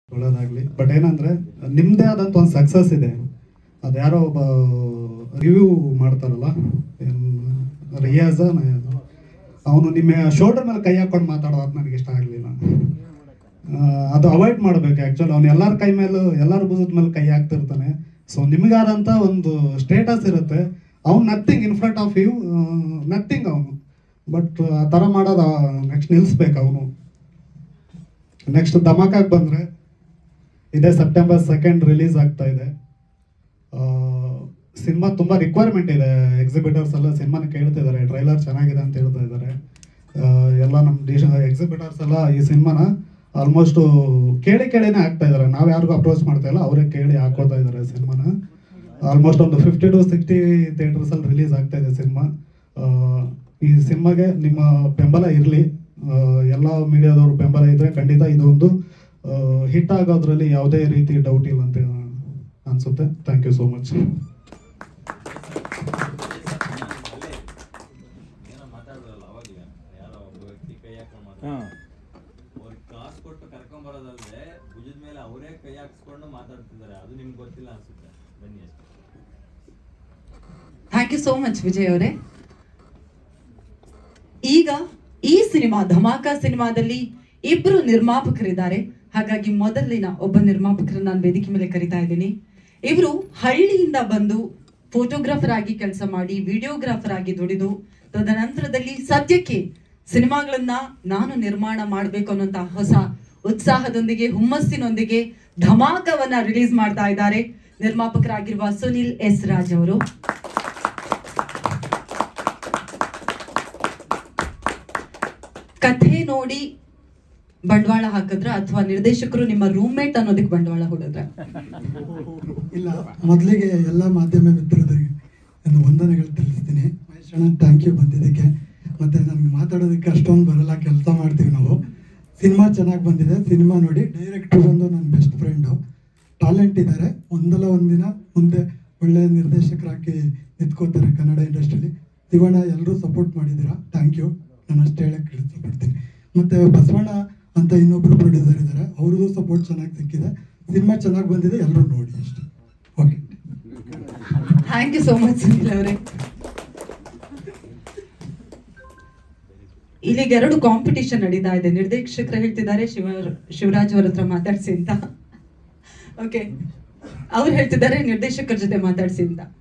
ಒಳ್ಳೇದಾಗ್ಲಿ ಬಟ್ ಏನಂದ್ರೆ ನಿಮ್ದೇ ಆದಂತ ಒಂದು ಸಕ್ಸಸ್ ಇದೆ ಅದು ಯಾರೋ ಒಬ್ಬ ರಿವ್ಯೂ ಮಾಡ್ತಾರಲ್ಲ ಏನ್ ರಿಯಾಜ ಅವನು ನಿಮ್ಮ ಶೋಲ್ಡರ್ ಮೇಲೆ ಕೈ ಹಾಕೊಂಡು ಮಾತಾಡೋದು ನನಗೆ ಇಷ್ಟ ಆಗಲಿಲ್ಲ ಅದು ಅವಾಯ್ಡ್ ಮಾಡಬೇಕು ಆ್ಯಕ್ಚುಲಿ ಅವ್ನು ಎಲ್ಲರ ಕೈ ಮೇಲೂ ಎಲ್ಲರ ಭುಜದ ಮೇಲೆ ಕೈ ಹಾಕ್ತಿರ್ತಾನೆ ಸೊ ನಿಮಗಾದಂತ ಒಂದು ಸ್ಟೇಟಸ್ ಇರುತ್ತೆ ಅವ್ನು nothing in front of you nothing ಅವನು ಬಟ್ ಆ ಥರ ಮಾಡೋದು ನೆಕ್ಸ್ಟ್ ನಿಲ್ಲಿಸ್ಬೇಕು ಅವನು ನೆಕ್ಸ್ಟ್ ಧಮಾಕಾಗ್ ಬಂದರೆ ಇದೇ ಸೆಪ್ಟೆಂಬರ್ ಸೆಕೆಂಡ್ ರಿಲೀಸ್ ಆಗ್ತಾ ಇದೆ ಸಿನಿಮಾ ತುಂಬ ರಿಕ್ವೈರ್ಮೆಂಟ್ ಇದೆ ಎಕ್ಸಿಬಿಟರ್ಸ್ ಎಲ್ಲ ಸಿನಿಮಾನ ಕೇಳ್ತಿದ್ದಾರೆ ಟ್ರೈಲರ್ ಚೆನ್ನಾಗಿದೆ ಅಂತ ಹೇಳ್ತಾ ಇದ್ದಾರೆ ಆ, ಎಲ್ಲ ನಮ್ಮ ಡಿಶ ಎಕ್ಸಿಬಿಟರ್ಸ್ ಎಲ್ಲ ಈ ಸಿನಿಮಾನ ಆಲ್ಮೋಸ್ಟ್ ಕೇಳಿ ಕೇಳಿನೇ ಹಾಕ್ತಾ ಇದ್ದಾರೆ ನಾವು ಯಾರಿಗೂ ಅಪ್ರೋಚ್ ಮಾಡ್ತಾ ಇಲ್ಲ ಅವರೇ ಕೇಳಿ ಹಾಕೋತಾ ಇದ್ದಾರೆ ಸಿನಿಮಾನ ಆಲ್ಮೋಸ್ಟ್ ಒಂದು ಫಿಫ್ಟಿ ಟು ಸಿಕ್ಸ್ಟಿ ಥಿಯೇಟರ್ಸ್ ಅಲ್ಲಿ ರಿಲೀಸ್ ಆಗ್ತಾ ಇದೆ ಸಿನಿಮಾ ಈ ಸಿನಿಮಾಗೆ ನಿಮ್ಮ ಬೆಂಬಲ ಇರಲಿ ಎಲ್ಲ ಮೀಡಿಯಾದವ್ರ ಬೆಂಬಲ ಇದ್ರೆ ಖಂಡಿತ ಇದೊಂದು ಹಿಟ್ ಆಗೋದ್ರಲ್ಲಿ ಯಾವುದೇ ರೀತಿ ಡೌಟ್ ಇಲ್ಲ ಅಂತ ಅನ್ಸುತ್ತೆ ಥ್ಯಾಂಕ್ ಯು ಸೋ ಮಚ್ ಏನೋ ಮಾತಾಡಿದ್ರಲ್ಲ ಅವಾಗಲೇ ಯಾರೋ ಒಬ್ಬ ವ್ಯಕ್ತಿ ಕೈ ಹಾಕೊಂಡು ಹಾ. ಮಾತಾಡ್ತಾರೆ ಅವ್ರಿಗೆ ಕಾಸು ಕೊಟ್ಟು ಕರ್ಕೊಂಡ್ ಬರೋದಲ್ದೆ ಭುಜದ ಮೇಲೆ ಅವರೇ ಕೈ ಹಾಕ್ಸ್ಕೊಂಡು ಮಾತಾಡ್ತಿದ್ದಾರೆ ಅದು ನಿಮ್ಗೆ ಗೊತ್ತಿಲ್ಲ ಅನ್ಸುತ್ತೆ ಬನ್ನಿ ಅಷ್ಟೇ thank you so much Vijay ಅವರೇ ಈಗ ಈ ಸಿನಿಮಾ ಧಮಾಕ ಸಿನಿಮಾದಲ್ಲಿ ಇಬ್ರು ನಿರ್ಮಾಪಕರಿದ್ದಾರೆ ಹಾಗಾಗಿ ಮೊದಲಿನ ಒಬ್ಬ ನಿರ್ಮಾಪಕರನ್ನ ನಾನು ವೇದಿಕೆ ಮೇಲೆ ಕರಿತಾ ಇದ್ದೀನಿ ಇವರು ಹಳ್ಳಿಯಿಂದ ಬಂದು ಫೋಟೋಗ್ರಾಫರ್ ಆಗಿ ಕೆಲಸ ಮಾಡಿ ವಿಡಿಯೋಗ್ರಾಫರ್ ಆಗಿ ದುಡಿದು ತದನಂತರದಲ್ಲಿ ಸದ್ಯಕ್ಕೆ ಸಿನಿಮಾಗಳನ್ನ ನಾನು ನಿರ್ಮಾಣ ಮಾಡಬೇಕು ಅನ್ನೋಂತ ಹೊಸ ಉತ್ಸಾಹದೊಂದಿಗೆ ಹುಮ್ಮಸ್ಸಿನೊಂದಿಗೆ ಧಮಾಕವನ್ನ ರಿಲೀಸ್ ಮಾಡ್ತಾ ಇದ್ದಾರೆ ನಿರ್ಮಾಪಕರಾಗಿರುವ ಸುನಿಲ್ ಎಸ್ ರಾಜ್ ಅವರು ಕಥೆ ನೋಡಿ ಬಂಡವಾಳ ಹಾಕಿದ್ರ ಅಥವಾ ನಿರ್ದೇಶಕರು ನಿಮ್ಮ ರೂಮ್ಮೇಟ್ ಅನ್ನೋದಕ್ಕೆ ಬಂಡವಾಳ ಹೂಡಿದ್ರ ಇಲ್ಲ ಮೊದಲಿಗೆ ಎಲ್ಲ ಮಾಧ್ಯಮ ಮಿತ್ರರಿಗೆ ಒಂದು ವಂದನೆಗಳು ತಿಳಿಸ್ತೀನಿ ಮಹೇಶ್ ಅಣ್ಣ ಥ್ಯಾಂಕ್ ಯು ಬಂದಿದ್ದಕ್ಕೆ ಮತ್ತೆ ನಮ್ಗೆ ಮಾತಾಡೋದಕ್ಕೆ ಅಷ್ಟೊಂದು ಬರಲ್ಲ ಕೆಲಸ ಮಾಡ್ತೀವಿ ನಾವು ಸಿನಿಮಾ ಚೆನ್ನಾಗಿ ಬಂದಿದೆ ಸಿನಿಮಾ ನೋಡಿ ಡೈರೆಕ್ಟ್ರು ಬಂದು ನನ್ನ ಬೆಸ್ಟ್ ಫ್ರೆಂಡು ಟ್ಯಾಲೆಂಟ್ ಇದ್ದಾರೆ ಒಂದಲ್ಲ ಒಂದಿನ ಮುಂದೆ ಒಳ್ಳೆಯ ನಿರ್ದೇಶಕರಾಗಿ ನಿಂತ್ಕೋತಾರೆ ಕನ್ನಡ ಇಂಡಸ್ಟ್ರಿಲಿ ಶಿವಣ್ಣ ಎಲ್ಲರೂ ಸಪೋರ್ಟ್ ಮಾಡಿದ್ದೀರಾ ಥ್ಯಾಂಕ್ ಯು ನಾನು ಅಷ್ಟು ಹೇಳಕ್ಕೆ ಇಷ್ಟಪಡ್ತೀನಿ ಮತ್ತು ಬಸವಣ್ಣ ಅಂತ ಇನ್ನೊಬ್ರು ಪ್ರೊಡ್ಯೂಸರ್ ಇದ್ದಾರೆ ಅವ್ರದ್ದು ಸಪೋರ್ಟ್ ಚೆನ್ನಾಗಿ ಸಿಕ್ಕಿದೆ ಸಿನಿಮಾ ಚೆನ್ನಾಗಿ ಬಂದಿದೆ ಎಲ್ಲರೂ ನೋಡಿ ಅಷ್ಟೇ okay thank you so much Sunil ಅವರೇ ಇಲ್ಲಿಗೆ ಎರಡು ಕಾಂಪಿಟಿಷನ್ ನಡೀತಾ ಇದೆ ನಿರ್ದೇಶಕರು ಹೇಳ್ತಿದ್ದಾರೆ ಶಿವ ಶಿವರಾಜ್ ಅವ್ರ ಹತ್ರ ಮಾತಾಡ್ಸಿ ಅಂತ ಓಕೆ ಅವ್ರು ಹೇಳ್ತಿದ್ದಾರೆ ನಿರ್ದೇಶಕರ ಜೊತೆ ಮಾತಾಡ್ಸಿ ಅಂತ